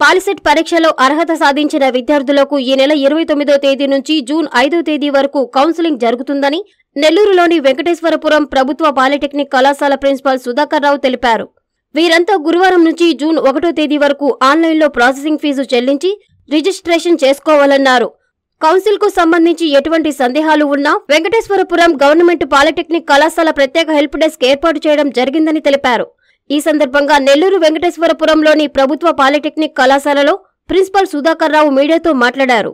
POLYCET పరీక్షలో అర్హత సాధించిన విద్యార్థులకు ఈ నెల ఇరవై తొమ్మిదో తేదీ నుంచి జూన్ ఐదో తేదీ వరకు కౌన్సిలింగ్ జరుగుతుందని నెల్లూరులోని వెంకటేశ్వరపురం ప్రభుత్వ పాలిటెక్నిక్ కళాశాల ప్రిన్సిపాల్ సుధాకర్ రావు తెలిపారు వీరంతా గురువారం నుంచి జూన్ ఒకటో తేదీ వరకు ఆన్లైన్లో ప్రాసెసింగ్ ఫీజు చెల్లించి రిజిస్ట్రేషన్ చేసుకోవాలన్నారు కౌన్సిల్ కు సంబంధించి ఎటువంటి సందేహాలు ఉన్నా వెంకటేశ్వరపురం గవర్నమెంట్ పాలిటెక్నిక్ కళాశాల ప్రత్యేక హెల్ప్ డెస్క్ ఏర్పాటు చేయడం జరిగిందని తెలిపారు ఈ సందర్భంగా నెల్లూరు వెంకటేశ్వరపురంలోని ప్రభుత్వ పాలిటెక్నిక్ కళాశాలలో ప్రిన్సిపల్ సుధాకర్ రావు మీడియాతో మాట్లాడారు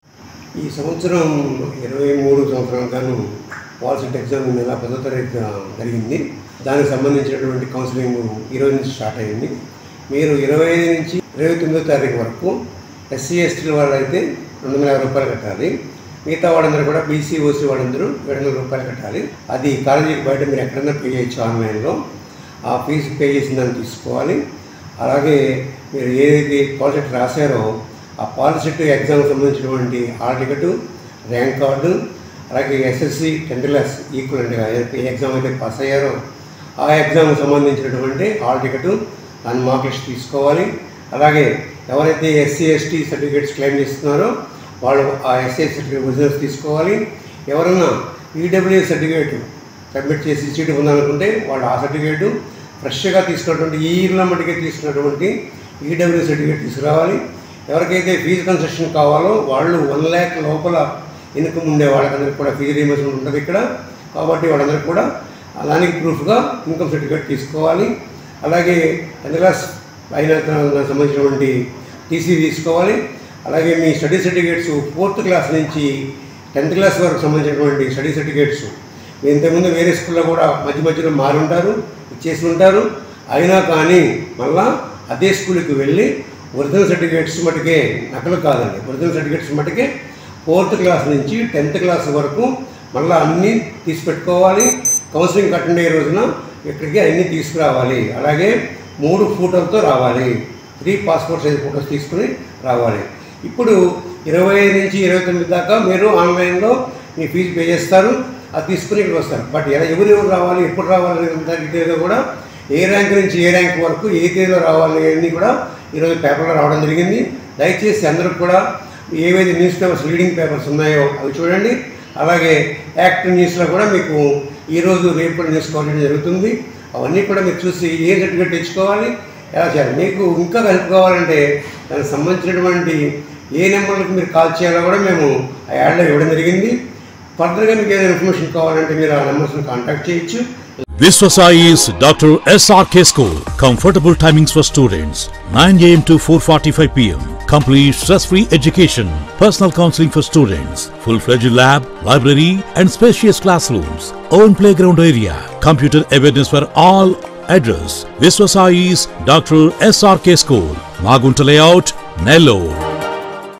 ఈ సంవత్సరం ఇరవై మూడు సంవత్సరం గాను పాలిసెట్ ఎగ్జామ్ ఈ నెల పదో తారీఖు జరిగింది దానికి సంబంధించినటువంటి కౌన్సిలింగ్ ఈరోజు నుంచి స్టార్ట్ అయింది మీరు ఇరవై ఐదు నుంచి ఇరవై తొమ్మిదో తారీఖు వరకు ఎస్సీ ఎస్టీల వాళ్ళు అయితే రెండు వందల యాభై రూపాయలు కట్టాలి మిగతా వాళ్ళందరూ కూడా బీసీ ఓసీ వాళ్ళందరూ ఏడు వందల రూపాయలు కట్టాలి అది కాలేజీకి బయట మీరు ఎక్కడైనా పే చేయొచ్చు ఆన్లైన్లో ఆ ఫీజు పే చేసిన దాన్ని తీసుకోవాలి అలాగే మీరు ఏదైతే పాలిసెట్ రాశారో ఆ పాలిసెట్ ఎగ్జామ్కి సంబంధించినటువంటి హాల్ టికెట్ ర్యాంక్ కార్డు అలాగే ఎస్ఎస్సి టెన్త్ క్లాస్ ఈక్వల్ అంటే ఏ ఎగ్జామ్ అయితే పాస్ అయ్యారో ఆ ఎగ్జామ్కి సంబంధించినటువంటి హాల్ టికెట్ దాని మార్క్ లిస్ట్ తీసుకోవాలి అలాగే ఎవరైతే ఎస్సీ ఎస్టీ సర్టిఫికేట్స్ క్లెయిమ్ చేస్తున్నారో వాళ్ళు ఆ ఎస్సీ సర్టిఫికేట్ ఒరిజినల్స్ తీసుకోవాలి ఎవరన్నా ఈడబ్ల్యూ సర్టిఫికేట్ సబ్మిట్ చేసి సీటు ఉందనుకుంటే వాళ్ళు ఆ సర్టిఫికేటు ఫ్రెష్గా తీసుకున్నటువంటి ఈ ఇయర్లో మటుకే తీసుకున్నటువంటి ఈడబ్ల్యూ సర్టిఫికేట్ తీసుకురావాలి ఎవరికైతే ఫీజు కన్సెషన్ కావాలో వాళ్ళు వన్ ల్యాక్ లోపల ఇన్కమ్ ఉండే వాళ్ళకందరికీ కూడా ఫీజు రీయింబర్స్మెంట్ ఉంటుంది ఇక్కడ కాబట్టి వాళ్ళందరికీ కూడా దానికి ప్రూఫ్గా ఇన్కమ్ సర్టిఫికేట్ తీసుకోవాలి అలాగే టెన్త్ క్లాస్ అయిన దానికి సంబంధించినటువంటి టీసీ తీసుకోవాలి అలాగే మీ స్టడీ సర్టిఫికేట్స్ ఫోర్త్ క్లాస్ నుంచి టెన్త్ క్లాస్ వరకు సంబంధించినటువంటి స్టడీ సర్టిఫికేట్స్ మీరు ఇంతకుముందు వేరే స్కూల్లో కూడా మధ్య మధ్యలో మారి ఉంటారు ఇచ్చేసి ఉంటారు అయినా కానీ మళ్ళా అదే స్కూల్కి వెళ్ళి ఒరిజినల్ సర్టిఫికేట్స్ మటుకే నకలు కాదండి ఒరిజినల్ సర్టిఫికేట్స్ మటుకే ఫోర్త్ క్లాస్ నుంచి టెన్త్ క్లాస్ వరకు మళ్ళీ అన్నీ తీసి పెట్టుకోవాలి కౌన్సిలింగ్ అటెండ్ అయ్యే రోజున ఇక్కడికి అన్నీ తీసుకురావాలి అలాగే మూడు ఫోటోలతో రావాలి త్రీ పాస్పోర్ట్ సైజ్ ఫోటోస్ తీసుకుని రావాలి ఇప్పుడు ఇరవై ఐదు నుంచి ఇరవై తొమ్మిది దాకా మీరు ఆన్లైన్లో మీ ఫీజు పే చేస్తారు అది తీసుకుని ఇక్కడ వస్తారు బట్ ఎలా ఎవరు ఎవరు రావాలి ఎప్పుడు రావాలి అనే డీటెయిల్గా కూడా ఏ ర్యాంక్ నుంచి ఏ ర్యాంక్ వరకు ఏ తేదీలో రావాలి అన్నీ కూడా ఈరోజు పేపర్లో రావడం జరిగింది దయచేసి అందరూ కూడా ఏవైతే న్యూస్ పేపర్స్ లీడింగ్ పేపర్స్ ఉన్నాయో అవి చూడండి అలాగే యాక్ట్ న్యూస్లో కూడా మీకు ఈరోజు రేపు కూడా న్యూస్ కవర్ చేయడం జరుగుతుంది అవన్నీ కూడా మీరు చూసి ఏ సర్టిఫికేట్ తెచ్చుకోవాలి ఎలా చేయాలి మీకు ఇంకా హెల్ప్ కావాలంటే దానికి సంబంధించినటువంటి ఏ నెంబర్లకు మీరు కాల్ చేయాలో కూడా మేము ఆ యాడ్లో ఇవ్వడం జరిగింది ఫర్దర్గా మీకు ఏదైనా ఇన్ఫర్మేషన్ కావాలంటే మీరు ఆ నెంబర్స్ని కాంటాక్ట్ చేయొచ్చు Viswasai is Dr. SRK School. Comfortable timings for students 9 am to 4:45 pm. Complete stress-free education. Personal counseling for students. Full-fledged lab, library, and spacious classrooms. Own playground area. Computer awareness for all. Address: Viswasai is Dr. SRK School. Magunta Layout, Nellore.